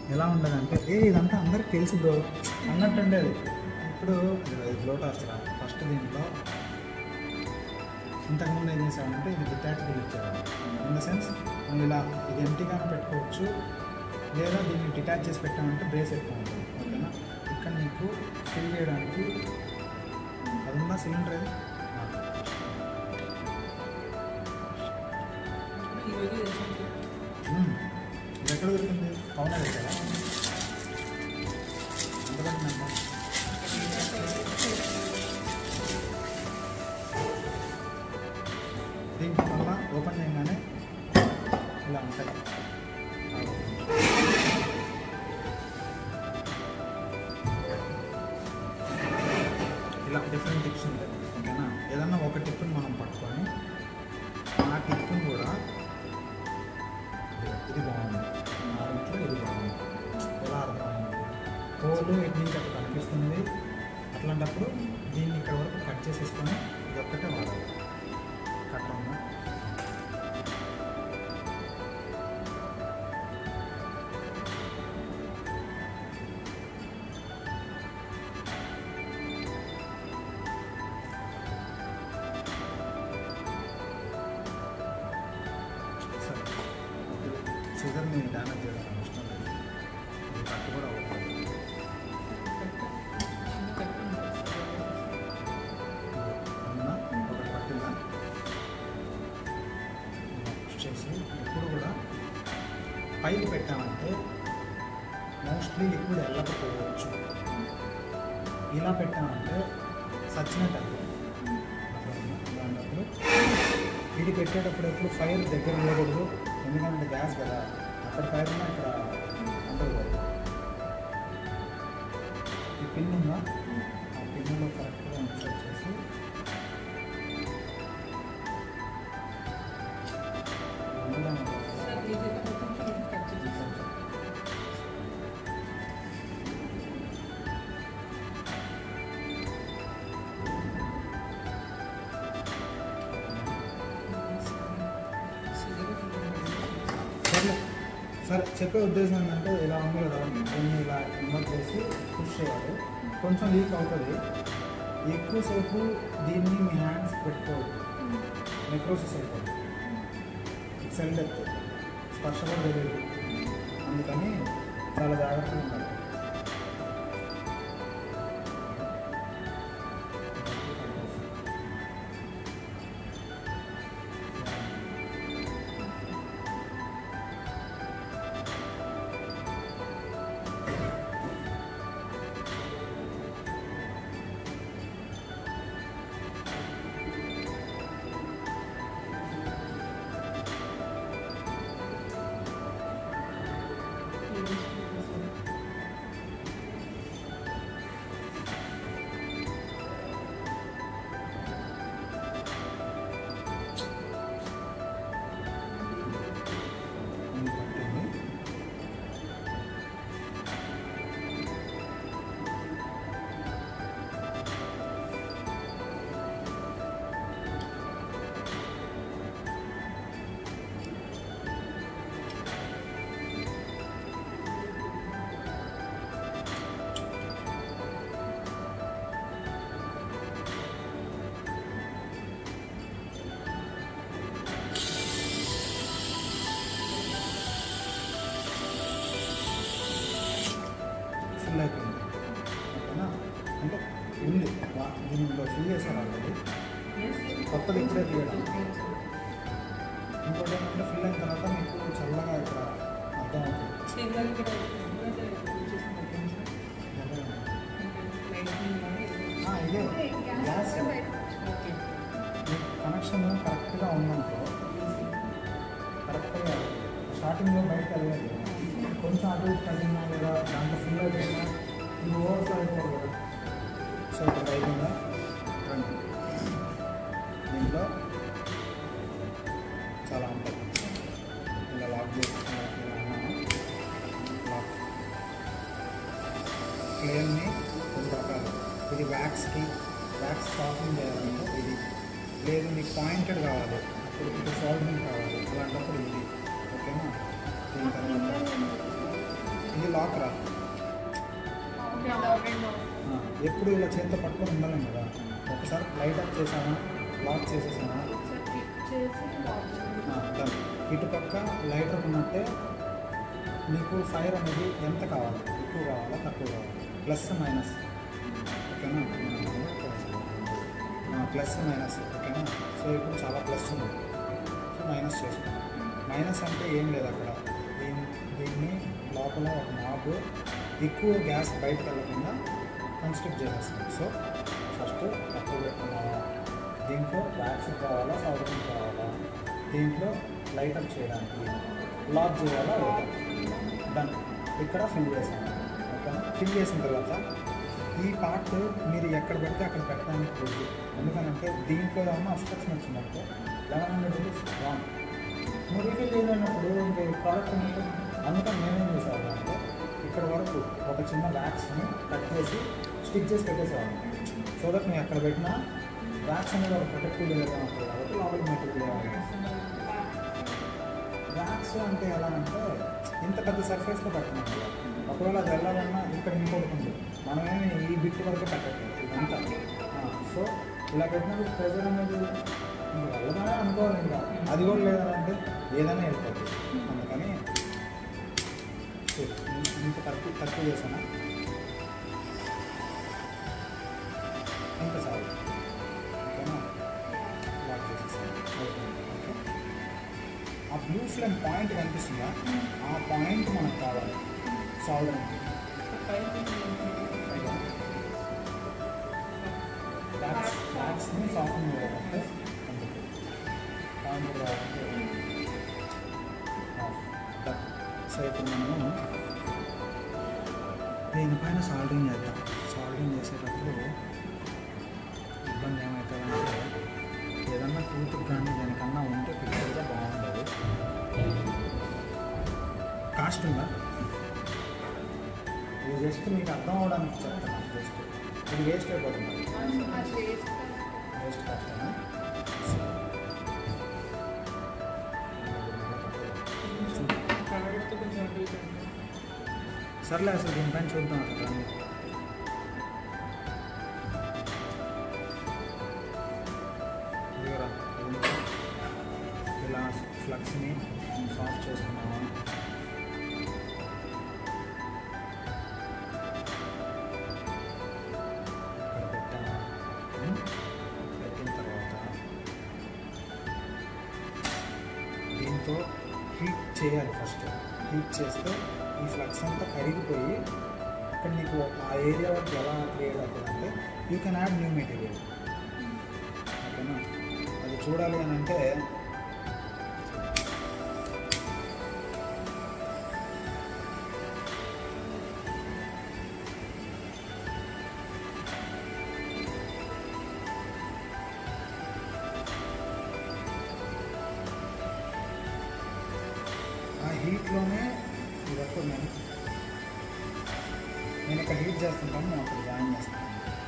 ఎలా ఉండదంటే ఏ ఇదంతా అందరికి తెలుసు బ్రో అన్నట్టు ఉండేది ఇప్పుడు ఫ్లో టాస్క్ ఫస్ట్ దీంట్లో ఇంతకుముందు ఏం చేసామంటే ఇది డిటాచబుల్ ఇచ్చేవాడు ఇన్ ద సెన్స్ మనం ఇలా ఇది ఎంటీగానే పెట్టుకోవచ్చు లేదా దీన్ని డిటాచ్ చేసి పెట్టామంటే బ్రేస్ ఎక్కువ ఉంటుంది ఓకేనా ఇక్కడ నీకు ఫిల్ చేయడానికి అది ఉందా సిలిండర్ అది మ్మ్. ఇది ఎక్కడ దొరికింది అవునా కదా ఎంత పడిందమ్మా దీంట్లో మళ్ళా ఓపెన్ చేయగానే ఇలా ఉంటాయి ఇలా డిఫరెంట్ టిప్స్ ఉంటాయి ఓకేనా ఏదన్నా ఒక టిప్ని మనం పట్టుకొని ఆ టిప్ని కూడా ఇది బాగుంది నాలుగింట్లో ఇది బాగుంది ఎలా అర్థమైంది హోల్ ఇటు నుంచి అక్కడ కనిపిస్తుంది అట్లాంటప్పుడు దీన్ని ఇక్కడ వరకు కట్ చేసేసుకొని ఇది ఒక్కటే వాడాలి కట్ ఉందా సరే సిజర్ని డ్యామేజ్ చేయడం నాకు ఇష్టం లేదు ఇది కట్ కూడా అవ్వకూడదు అవునా? ఒకటి పట్టిందా పుష్ చేసి ఎప్పుడు కూడా పైకి పెట్టామంటే మోస్ట్లీ లిక్విడ్ వెళ్ళకపోవచ్చు ఇలా పెట్టామంటే సచ్చినట్టు అవుతుంది. అర్థమైందా? అలాంటప్పుడు ఇది పెట్టేటప్పుడు ఎప్పుడు ఫైర్ దగ్గర ఉండకూడదు ఎందుకంటే గ్యాస్ కదా అక్కడ ఫైర్ ఉన్నా ఇక్కడ అందరు కదా ఈ పిన్ ఉందా ఆ పిన్లో కరెక్ట్గా ఇన్సర్ట్ చేసి ఉండడం వల్ల సరే సరే చెప్పే ఉద్దేశం ఏంటంటే ఇలా ఉంది కదా దీన్ని ఇలా ఇన్వర్ట్ చేసి పుష్ చేయాలి కొంచెం లీక్ అవుతుంది ఎక్కువసేపు దీన్ని మీ హ్యాండ్స్ పెట్టుకోవద్దు నెక్రోసిస్ అయిపోతుంది సెల్ డెత్ స్పర్శ కూడా తెలియదు అందుకని చాలా జాగ్రత్తగా ఉండాలి ఇది పట్టింది ఫిల్ అయిపోయింది ఓకేనా అంటే ఉంది వా- దీనిలో ఫిల్ చేశారు ఆల్రెడీ కొత్తది ఇప్పుడే తీయడం ఇంకోటి ఏంటంటే ఫిల్ అయిన తర్వాత మీకు చల్లగా ఇక్కడ అర్థం అవుతుంది ఆ, ఇదే గ్యాస్ కనెక్షన్ కరెక్ట్గా ఉందనుకో కరెక్ట్గా స్టార్టింగ్లో బయటకు వెళ్ళలేదు కొంచెం అటు ఇటు కలిగినా లేదా దాంట్లో ఫుల్ అయిపోయినా ఇది ఓవర్ఫ్లో అయిపోదు కదా సో ఇక్కడ అయిపోయిందా రండి దీంట్లో చాలా ఉంటుంది ఇలా లాక్ చేసుకున్నా లాక్ ఫ్లేమ్ని కొన్ని రకాలు ఇది వ్యాక్స్కి వ్యాక్స్ సాఫ్టింగ్ చేయాలంటే ఇది లేదు మీకు పాయింటెడ్ కావాలి ఇప్పుడు ఇది సాల్వింగ్ కావాలి అలాంటప్పుడు ఇది ఓకేనా దీని తర్వాత ఇది లాక్ రా ఆ, ఎప్పుడు ఇలా చేతితో పట్టుకొని ఉండాలి కదా ఒకసారి లైట్ ఆఫ్ చేసామా లాక్ చేసేసామా ఆ, done. ఇటుపక్క లైటర్ ఉన్నట్టే నీకు ఫైర్ అనేది ఎంత కావాలి ఎక్కువ కావాలా తక్కువ కావాలా ప్లస్ మైనస్ ఓకేనా ప్లస్ మైనస్ ఓకేనా సో ఇప్పుడు చాలా ప్లస్ ఉంది సో మైనస్ చేసుకుంటాం మైనస్ అంటే ఏం లేదు అక్కడ దీన్ని దీన్ని లోపల ఒక నాబ్ ఎక్కువ గ్యాస్ బయటకు వెళ్ళకుండా కన్స్ట్రక్ట్ చేసేస్తాం సో ఫస్ట్ తక్కువ పెట్టుకున్నావా దీంట్లో వ్యాక్సిన్ కావాలా సౌకర్యం కావాలా దీంట్లో లైట్ అప్ చేయడానికి లాక్ చేయాలా లేదా డన్ ఇక్కడ ఫిల్ చేసాను ఓకేనా ఫిల్ చేసిన తర్వాత ఈ పార్ట్ మీరు ఎక్కడ పెడితే అక్కడ పెట్టడానికి లేదు ఎందుకనంటే దీంట్లో ఏమన్నా అబ్స్ట్రక్షన్ వచ్చిందంటే లెవెన్ హండ్రెడ్ రూపీస్ రాంగ్ నువ్వు రీఫిల్ చేయలేనప్పుడు ఇంక ప్రోడక్ట్ ఉన్నట్టు అందుకని నేనేం చేసేవాళ్ళం అంటే ఇక్కడ వరకు ఒక చిన్న వ్యాక్స్ని కట్ చేసి స్టిక్ చేసి పెట్టేసేవాళ్ళం సో దట్ నేను ఎక్కడ పెట్టినా వ్యాక్స్ అనేది ఒక ప్రొటెక్టివ్ లేయర్గా ఉంటుంది కాబట్టి లోపల మెటీరియల్ వ్యాక్స్ అంటే ఎలా అంటే ఇంత పెద్ద సర్ఫేస్లో పెట్టినాం కదా ఒకవేళ అది వెళ్ళాలన్నా ఇక్కడ ఇంకొకటి ఉంది మనమేమి ఈ బిట్ వరకు పెట్టట్లేదు ఇదంతా ఆ, సో ఇలా పెట్టినప్పుడు ప్రెజర్ అనేది ఇంక వెళ్ళగానే అనుకోవాలి ఇంకా అది కూడా లేదంటే ఏదైనా వెళ్ళిపోతుంది అందుకని సో, ఇం- ఇంత తక్కువ తక్కువ చేసానా ఇంకా చాలు ఓకేనా లాక్ చేసేసాను ఓకే ఓకే ఆ బ్లూ ఫ్లేమ్ పాయింట్ కనిపిస్తుందా ఆ పాయింట్ మనకు కావాలి సాల్వ్ బ్యాక్స్ బ్యాక్స్ని సాఫ్ట్ చేయాలంటే పాయింట్ కావాలంటే సో ఇప్పుడు మనము దీనిపైన సాల్డింగ్ చేద్దాం సాల్డింగ్ చేసేటప్పుడు ఇబ్బంది ఏమవుతుందంటే ఏదన్నా కూతురు కానీ దానికన్నా ఉంటే పిక్చర్గా బాగుంటుంది కాస్ట్ ఉందా ఇది జస్ట్ మీకు అర్థం అవడానికి చెప్తాను జస్ట్ ఇది వేస్ట్ అయిపోతుంది వేస్ట్ కాస్ట్ సర్లే అసలు దీనిపైన చూద్దాం అసలు రండి. ఇదిగోరా, ఇది ఇలా ఫ్లక్స్ని సాఫ్ట్ చేసుకున్నావా ఇక్కడ పెట్టావా ఉం? పెట్టిన తర్వాత దీంతో హీట్ చేయాలి ఫస్ట్ హీట్ చేస్తే ఈ ఫ్లక్స్ అంతా కరిగిపోయి ఇక్కడ నీకు ఆ ఏరియా వరకు ఎలా క్రియేట్ అవుతుందంటే you can add new material ఓకేనా అది చూడాలి అని అంటే ఆ హీట్లోనే ఇదొక నేను నేను ఇక్కడ హీట్ చేస్తుంటాను నేను అక్కడ జాయిన్ చేస్తాను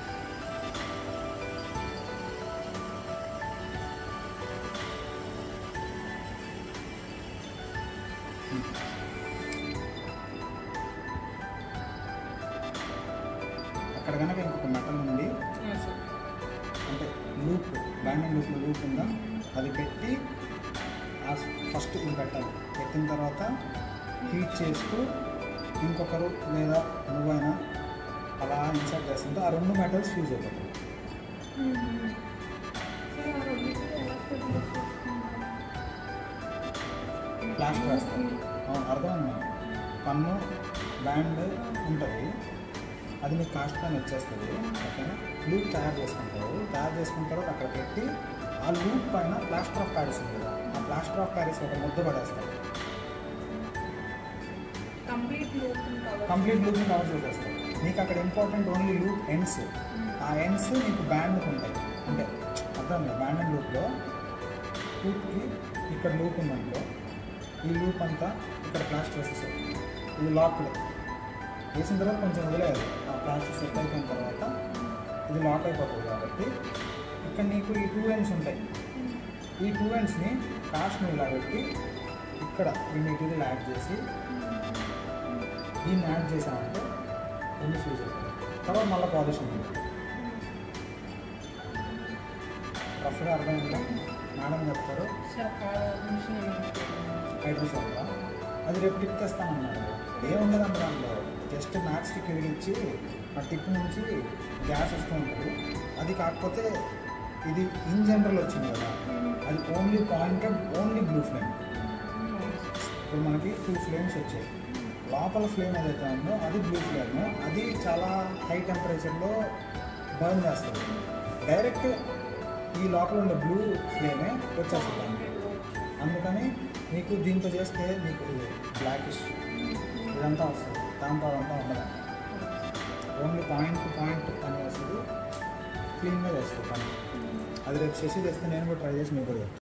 అక్కడ కనుక ఇంకొక మెటల్ ఉంది అంటే లూప్ బ్యాండింగ్ లూప్లో లూప్ ఉందా అది పెట్టి ఆ ఫస్ట్ ఇది పెట్టాలి పెట్టిన తర్వాత హీట్ చేస్తూ ఇంకొకరు లేదా నువ్వైనా అలా ఇన్సర్ట్ చేస్తుంటే ఆ రెండు మెటల్స్ ఫ్యూజ్ అయిపోతాయి ప్లాస్టర్ వేస్తాం అవును, అర్థమైంది నాకు. పన్ను బ్యాండ్ ఉంటుంది అది మీకు కాస్ట్ పైన వచ్చేస్తుంది ఓకేనా లూప్ తయారు చేసుకుంటారు తయారు చేసుకున్న తర్వాత అక్కడ పెట్టి ఆ లూప్ పైన ప్లాస్టర్ ఆఫ్ ప్యారిస్ ఉంది కదా ఆ ప్లాస్టర్ ఆఫ్ ప్యారిస్ ఒక ముద్ద పడేస్తారు కంప్లీట్ కంప్లీట్ లూప్ని కవర్ చేసేస్తారు నీకు అక్కడ ఇంపార్టెంట్ ఓన్లీ లూప్ ఎండ్స్ ఆ ఎండ్స్ నీకు బ్యాండ్కి ఉంటాయి అంటే అర్థం లేదు బ్యాండ్ అండ్ లూప్లో లూప్కి ఇక్కడ లూప్ ఉందనుకో ఈ లూప్ అంతా ఇక్కడ ప్లాస్టర్ వేసేసారు ఇది లాక్డ్ వేసిన తర్వాత కొంచెం వదిలేదు ఆ ప్లాస్టర్ సెట్ అయిపోయిన తర్వాత ఇది లాక్ అయిపోతుంది కాబట్టి ఇక్కడ నీకు ఈ టూ ఎండ్స్ ఉంటాయి ఈ టూ ఎండ్స్ని కాస్ట్ని ఇలా పెట్టి ఇక్కడ ఈ మెటీరియల్ యాడ్ చేసి దీన్ని యాడ్ చేసామంటే రెండు ఫ్యూజ్ అవుతుంది తర్వాత మళ్ళీ పాలిషింగ్ ఉంది రఫ్గా అర్థమైందా మేడం చెప్తారు హైడ్రోసాల్గా అది రేపు టిప్ తెస్తానన్నారు ఏముండదు అంత దాంట్లో జస్ట్ మ్యాచ్ టిక్ వెలిగించి ఆ టిప్ నుంచి గ్యాస్ వస్తూ ఉంటుంది అది కాకపోతే ఇది ఇన్ జనరల్ వచ్చింది కదా అది only pointed only blue flame ఇప్పుడు మనకి టూ ఫ్లేమ్స్ వచ్చాయి లోపల ఫ్లేమ్ ఏదైతే ఉందో అది బ్లూ ఫ్లేమ్ అది చాలా హై టెంపరేచర్లో బర్న్ చేస్తుంది డైరెక్ట్ ఈ లోపల ఉండే బ్లూ ఫ్లేమే వచ్చేస్తుంది దానికి. అందుకని మీకు దీంతో చేస్తే మీకు బ్లాకిష్ ఇదంతా వస్తుంది దాంతో అదంతా ఉండదు ఓన్లీ పాయింట్ టు పాయింట్ పని వస్తుంది క్లీన్గా చేస్తుంది పని అది రేపు చేసి తెస్తే నేను కూడా ట్రై చేసి మీకు కూడా చెప్తాను